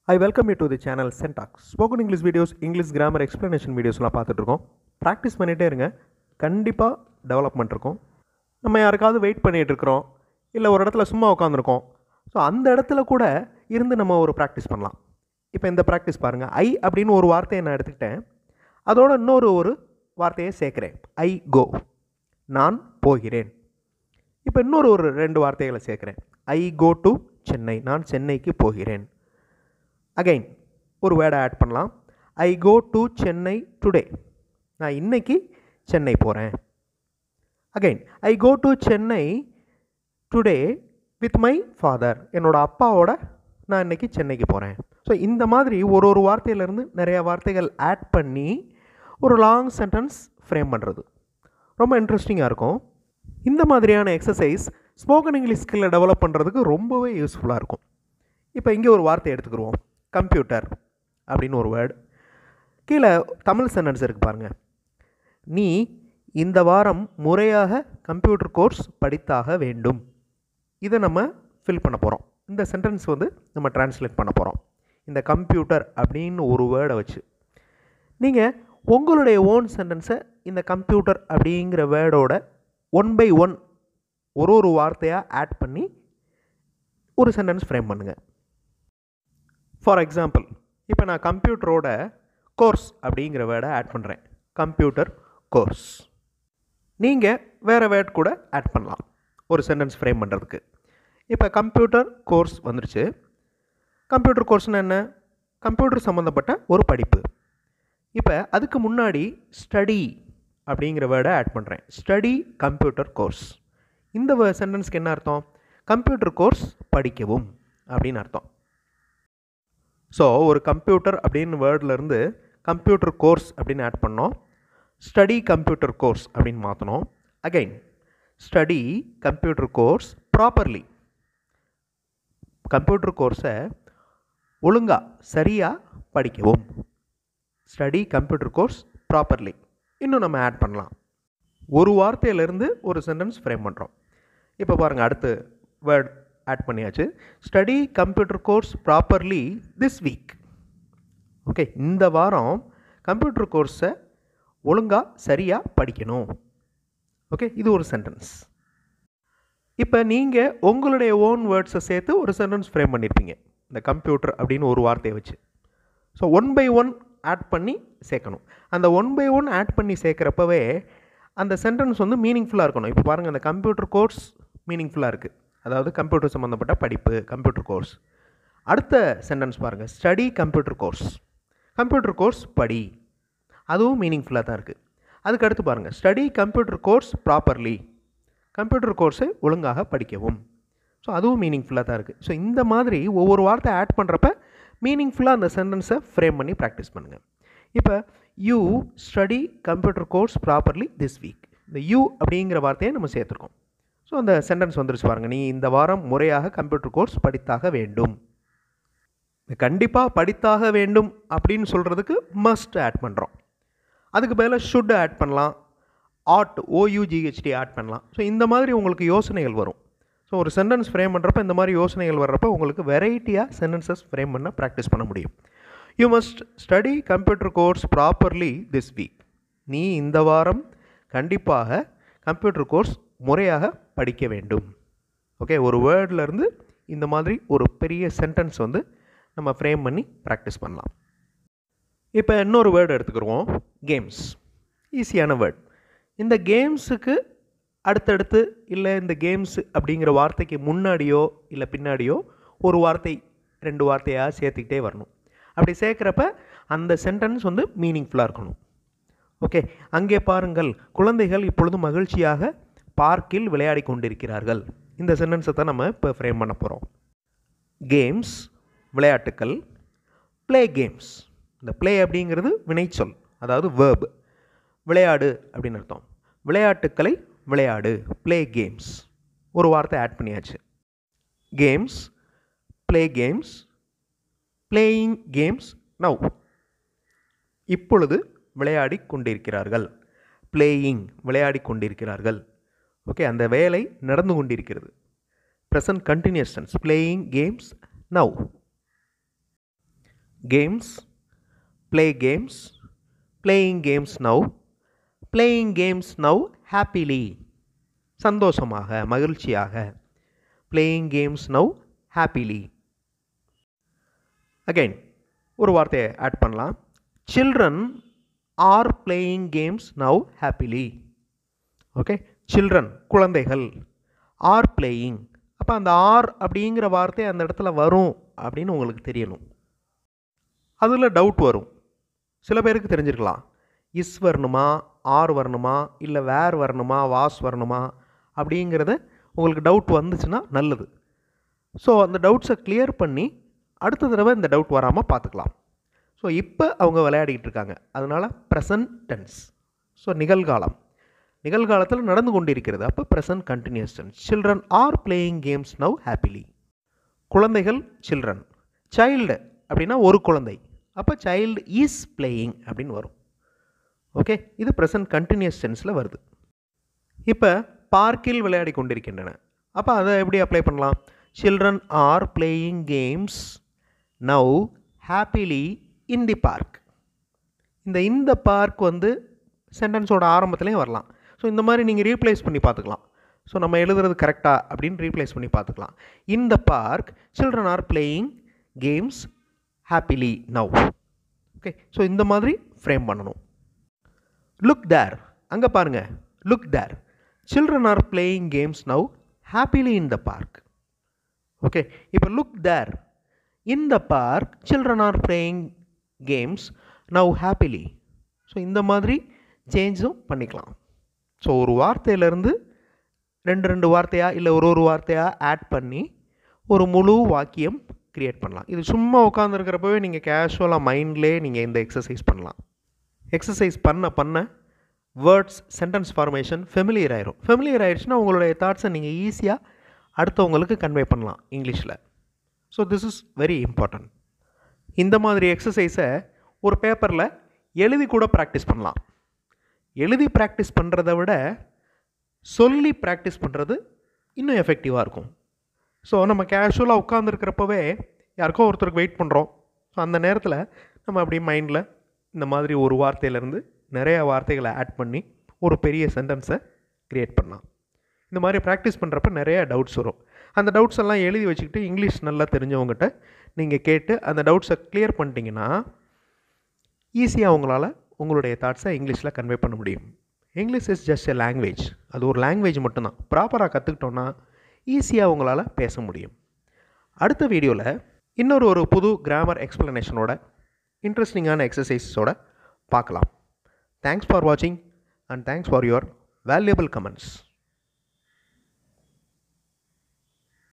I welcome you to the channel syntax spoken English videos English grammar explanation வீடியோஸ்லாம் பார்த்துட்ருக்கோம் practice பண்ணிகிட்டே இருங்க கண்டிப்பாக டெவலப்மெண்ட் இருக்கும் நம்ம யாருக்காவது வெயிட் பண்ணிகிட்டு இருக்கிறோம் இல்லை ஒரு இடத்துல சும்மா உட்காந்துருக்கோம் ஸோ அந்த இடத்துல கூட இருந்து நம்ம ஒரு ப்ராக்டிஸ் பண்ணலாம் இப்போ இந்த ப்ராக்டிஸ் பாருங்கள் ஐ அப்படின்னு ஒரு வார்த்தையை நான் எடுத்துக்கிட்டேன் அதோட இன்னொரு ஒரு வார்த்தையை சேர்க்குறேன் ஐ கோ நான் போகிறேன் இப்போ இன்னொரு ஒரு ரெண்டு வார்த்தைகளை சேர்க்குறேன் ஐ கோ டு சென்னை நான் சென்னைக்கு போகிறேன் அகைன் ஒரு வேர்டை ஆட் பண்ணலாம் I go to Chennai today நான் இன்னைக்கு சென்னை போகிறேன் again I go to Chennai today with my father என்னோடய அப்பாவோட நான் இன்னைக்கு சென்னைக்கு போகிறேன் ஸோ இந்த மாதிரி ஒரு ஒரு வார்த்தையிலேருந்து நிறைய வார்த்தைகள் ஆட் பண்ணி ஒரு லாங் சென்டென்ஸ் ஃப்ரேம் பண்ணுறது ரொம்ப இன்ட்ரெஸ்டிங்காக இருக்கும் இந்த மாதிரியான எக்ஸசைஸ் ஸ்போக்கன் இங்கிலீஷ் ஸ்கில்லை டெவலப் பண்ணுறதுக்கு ரொம்பவே யூஸ்ஃபுல்லாக இருக்கும் இப்போ இங்கே ஒரு வார்த்தை எடுத்துக்கிடுவோம் கம்ப்யூட்டர் அப்படின்னு ஒரு வேர்டு கீழே தமிழ் சென்டென்ஸ் இருக்குது பாருங்கள் நீ இந்த வாரம் முறையாக கம்ப்யூட்டர் கோர்ஸ் படித்தாக வேண்டும் இதை நம்ம ஃபில் பண்ண போகிறோம் இந்த சென்டென்ஸ் வந்து நம்ம டிரான்ஸ்லேட் பண்ண போகிறோம் இந்த கம்ப்யூட்டர் அப்படின்னு ஒரு வேர்டை வச்சு நீங்கள் உங்களுடைய ஓன் சென்டென்ஸை இந்த கம்ப்யூட்டர் அப்படிங்கிற வேர்டோட ஒன் பை ஒன் ஒரு ஒரு வார்த்தையாக ஆட் பண்ணி ஒரு சென்டென்ஸ் ஃப்ரேம் பண்ணுங்கள் ஃபார் எக்ஸாம்பிள் இப்போ நான் கம்ப்யூட்டரோட கோர்ஸ் அப்படிங்கிற வேர்டை ஆட் பண்ணுறேன் கம்ப்யூட்டர் கோர்ஸ் நீங்கள் வேறு வேர்ட் கூட ஆட் பண்ணலாம் ஒரு சென்டென்ஸ் ஃப்ரேம் பண்ணுறதுக்கு இப்போ கம்ப்யூட்டர் கோர்ஸ் வந்துருச்சு கம்ப்யூட்டர் கோர்ஸ்னால் என்ன கம்ப்யூட்டர் சம்மந்தப்பட்ட ஒரு படிப்பு இப்போ அதுக்கு முன்னாடி ஸ்டடி அப்படிங்கிற வேர்டை ஆட் பண்ணுறேன் ஸ்டடி கம்ப்யூட்டர் கோர்ஸ் இந்த சென்டென்ஸ்க்கு என்ன அர்த்தம் கம்ப்யூட்டர் கோர்ஸ் படிக்கவும் அப்படின்னு அர்த்தம் ஸோ ஒரு கம்ப்யூட்டர் அப்படின்னு வேர்ட்லேருந்து கம்ப்யூட்டர் கோர்ஸ் அப்படின்னு ஆட் பண்ணோம் ஸ்டடி கம்ப்யூட்டர் கோர்ஸ் அப்படின்னு மாற்றணும் again study computer course properly computer கோர்ஸை ஒழுங்காக சரியாக படிக்கவும் ஸ்டடி கம்ப்யூட்டர் கோர்ஸ் ப்ராப்பர்லி இன்னும் நம்ம ஆட் பண்ணலாம் ஒரு வார்த்தையிலேருந்து ஒரு சென்டென்ஸ் ஃப்ரேம் பண்ணுறோம் இப்போ பாருங்கள் அடுத்து வேர்ட் ஆட் பண்ணியாச்சு study computer course properly this week okay இந்த வாரம் கம்ப்யூட்டர் கோர்ஸை ஒழுங்காக சரியாக படிக்கணும் ஓகே இது ஒரு சென்டென்ஸ் இப்போ நீங்கள் உங்களுடைய ஓன் வேர்ட்ஸை சேர்த்து ஒரு சென்டென்ஸ் ஃப்ரேம் பண்ணியிருப்பீங்க இந்த கம்ப்யூட்டர் அப்படின்னு ஒரு வார்த்தையை வச்சு so one by one add பண்ணி சேர்க்கணும் அந்த ஒன் பை ஒன் ஆட் பண்ணி சேர்க்குறப்பவே அந்த சென்டென்ஸ் வந்து மீனிங்ஃபுல்லாக இருக்கணும் இப்போ பாருங்கள் அந்த கம்ப்யூட்டர் கோர்ஸ் மீனிங்ஃபுல்லாக இருக்குது அதாவது கம்ப்யூட்டர் சம்மந்தப்பட்ட படிப்பு கம்ப்யூட்டர் கோர்ஸ் அடுத்த சென்டென்ஸ் பாருங்கள் study computer course computer course படி அதுவும் மீனிங்ஃபுல்லாக தான் இருக்குது அதுக்கு அடுத்து பாருங்கள் study computer course properly computer கோர்ஸை ஒழுங்காக படிக்கவும் ஸோ அதுவும் மீனிங்ஃபுல்லாக தான் இருக்குது ஸோ இந்த மாதிரி ஒவ்வொரு வார்த்தை ஆட் பண்ணுறப்ப மீனிங்ஃபுல்லாக அந்த சென்டென்ஸை ஃப்ரேம் பண்ணி ப்ராக்டிஸ் பண்ணுங்கள் இப்போ you study computer course properly this week இந்த யூ அப்படிங்கிற வார்த்தையை நம்ம சேர்த்துருக்கோம் ஸோ அந்த சென்டென்ஸ் வந்துருச்சு பாருங்கள் நீ இந்த வாரம் முறையாக கம்ப்யூட்டர் கோர்ஸ் படித்தாக வேண்டும் கண்டிப்பாக படித்தாக வேண்டும் அப்படின்னு சொல்கிறதுக்கு மஸ்ட் ஆட் பண்ணுறோம் அதுக்கு பதிலாக ஷுட் ஆட் பண்ணலாம் ஆட் ஓயூஜிஹெச்டி ஆட் பண்ணலாம் ஸோ இந்த மாதிரி உங்களுக்கு யோசனைகள் வரும் ஸோ ஒரு சென்டென்ஸ் ஃப்ரேம் பண்ணுறப்ப இந்த மாதிரி யோசனைகள் வர்றப்ப உங்களுக்கு வெரைட்டியாக சென்டென்சஸ் ஃப்ரேம் பண்ண ப்ராக்டிஸ் பண்ண முடியும் you must study computer course properly this week நீ இந்த வாரம் கண்டிப்பாக கம்ப்யூட்டர் கோர்ஸ் முறையாக படிக்க வேண்டும் ஓகே ஒரு வேர்ட்லேருந்து இந்த மாதிரி ஒரு பெரிய சென்டென்ஸ் வந்து நம்ம ஃப்ரேம் பண்ணி ப்ராக்டிஸ் பண்ணலாம் இப்போ இன்னொரு வேர்டு எடுத்துக்கிடுவோம் கேம்ஸ் ஈஸியான வேர்ட் இந்த கேம்ஸுக்கு அடுத்தடுத்து இல்லை இந்த கேம்ஸ் அப்படிங்கிற வார்த்தைக்கு முன்னாடியோ இல்லை பின்னாடியோ ஒரு வார்த்தை ரெண்டு வார்த்தையாக சேர்த்துக்கிட்டே வரணும் அப்படி சேர்க்குறப்ப அந்த சென்டென்ஸ் வந்து மீனிங்ஃபுல்லாக இருக்கணும் ஓகே அங்கே பாருங்கள் குழந்தைகள் இப்பொழுது மகிழ்ச்சியாக பார்க்கில் விளையாடி கொண்டிருக்கிறார்கள் இந்த சென்டென்ஸை தான் நம்ம இப்போ ஃப்ரேம் பண்ண போகிறோம் கேம்ஸ் விளையாட்டுக்கள் ப்ளே கேம்ஸ் இந்த ப்ளே அப்படிங்கிறது வினைச்சொல் அதாவது வேர்பு விளையாடு அப்படின்னு அர்த்தம் விளையாட்டுக்களை விளையாடு ப்ளே கேம்ஸ் ஒரு வார்த்தை ஆட் பண்ணியாச்சு games play games playing games now இப்பொழுது விளையாடி கொண்டிருக்கிறார்கள் பிளேயிங் விளையாடி கொண்டிருக்கிறார்கள் ஓகே அந்த வேலை நடந்து கொண்டிருக்கிறது present continuous tense playing games now games play games playing games now playing games now happily சந்தோஷமாக மகிழ்ச்சியாக playing games now happily again ஒரு வார்த்தையை ஆட் பண்ணலாம் children are playing games now happily okay children குழந்தைகள் ஆர் பிளேயிங் அப்போ அந்த R அப்படிங்கிற வார்த்தை அந்த இடத்துல வரும் அப்படின்னு உங்களுக்கு தெரியணும் அதில் டவுட் வரும் சில பேருக்கு தெரிஞ்சிருக்கலாம் இஸ் வரணுமா ஆர் வரணுமா இல்லை வேர் வரணுமா வாஸ் வரணுமா அப்படிங்கிறத உங்களுக்கு டவுட் வந்துச்சுன்னா நல்லது ஸோ அந்த டவுட்ஸை கிளியர் பண்ணி அடுத்த தடவை இந்த டவுட் வராமல் பார்த்துக்கலாம் ஸோ இப்போ அவங்க விளையாடிக்கிட்டு இருக்காங்க அதனால் ப்ரெசன்ட் டென்ஸ் ஸோ நிகழ்காலம் நிகழ்காலத்தில் நடந்து கொண்டிருக்கிறது அப்போ present continuous tense children are playing games now happily குழந்தைகள் சில்ட்ரன் சைல்டு அப்படின்னா ஒரு குழந்தை அப்போ சைல்டு இஸ் பிளேயிங் அப்படின்னு வரும் ஓகே இது ப்ரெசன்ட் கண்டினியூஸ் டென்ஸில் வருது இப்போ பார்க்கில் விளையாடி கொண்டிருக்கின்றன அப்போ அதை எப்படி அப்ளை பண்ணலாம் children are playing games now happily in the park இந்த இந்த பார்க் வந்து சென்டென்ஸோட ஆரம்பத்துலேயும் வரலாம் ஸோ இந்த மாதிரி நீங்கள் ரீப்ளேஸ் பண்ணி பார்த்துக்கலாம் ஸோ நம்ம எழுதுறது கரெக்டாக அப்படின்னு ரீப்ளேஸ் பண்ணி பார்த்துக்கலாம் இந்த park children are playing games happily now okay so இந்த மாதிரி ஃப்ரேம் பண்ணணும் லுக் தேர் அங்கே பாருங்கள் look there children are playing games now happily in the park okay இப்போ look there in the park children are playing games now happily so இந்த மாதிரி சேஞ்சும் பண்ணிக்கலாம் so ஒரு வார்த்தையிலேருந்து ரெண்டு ரெண்டு வார்த்தையாக இல்லை ஒரு ஒரு வார்த்தையாக ஆட் பண்ணி ஒரு முழு வாக்கியம் க்ரியேட் பண்ணலாம் இது சும்மா உட்காந்துருக்கிறப்பவே நீங்கள் கேஷுவலாக மைண்ட்லேயே நீங்கள் இந்த எக்ஸசைஸ் பண்ணலாம் எக்ஸசைஸ் பண்ண பண்ண வேர்ட்ஸ் சென்டென்ஸ் ஃபார்மேஷன் ஃபெமிலியர் ஆயிரும் ஃபெமிலியர் ஆயிடுச்சுன்னா உங்களுடைய தாட்ஸை நீங்கள் ஈஸியாக அடுத்தவங்களுக்கு கன்வே பண்ணலாம் இங்கிலீஷில் so this is very important இந்த மாதிரி எக்ஸசைஸை ஒரு பேப்பரில் எழுதி கூட ப்ராக்டிஸ் பண்ணலாம் எழுதி ப்ராக்டிஸ் பண்ணுறத விட சொல்லி ப்ராக்டிஸ் பண்ணுறது இன்னும் எஃபெக்டிவாக இருக்கும் ஸோ நம்ம கேஷுவலாக உட்காந்துருக்கிறப்பவே யாருக்கோ ஒருத்தருக்கு வெயிட் பண்ணுறோம் ஸோ அந்த நேரத்தில் நம்ம அப்படியே மைண்டில் இந்த மாதிரி ஒரு வார்த்தையிலேருந்து நிறைய வார்த்தைகளை ஆட் பண்ணி ஒரு பெரிய சென்டென்ஸை க்ரியேட் பண்ணலாம் இந்த மாதிரி ப்ராக்டிஸ் பண்ணுறப்ப நிறைய டவுட்ஸ் வரும் அந்த டவுட்ஸ் எல்லாம் எழுதி வச்சுக்கிட்டு இங்கிலீஷ் நல்லா தெரிஞ்சவங்ககிட்ட நீங்கள் கேட்டு அந்த டவுட்ஸை கிளியர் பண்ணிட்டீங்கன்னா ஈஸியாக உங்களால் உங்களுடைய தாட்ஸை இங்கிலீஷில் கன்வே பண்ண முடியும் English is just a language அது ஒரு லாங்குவேஜ் மட்டும்தான் ப்ராப்பராக கற்றுக்கிட்டோன்னா ஈஸியாக உங்களால் பேச முடியும் அடுத்த வீடியோவில் இன்னொரு ஒரு புது கிராமர் எக்ஸ்ப்ளனேஷனோட இன்ட்ரெஸ்டிங்கான எக்ஸசைஸோட பார்க்கலாம் தேங்க்ஸ் ஃபார் வாட்சிங் and thanks for your valuable comments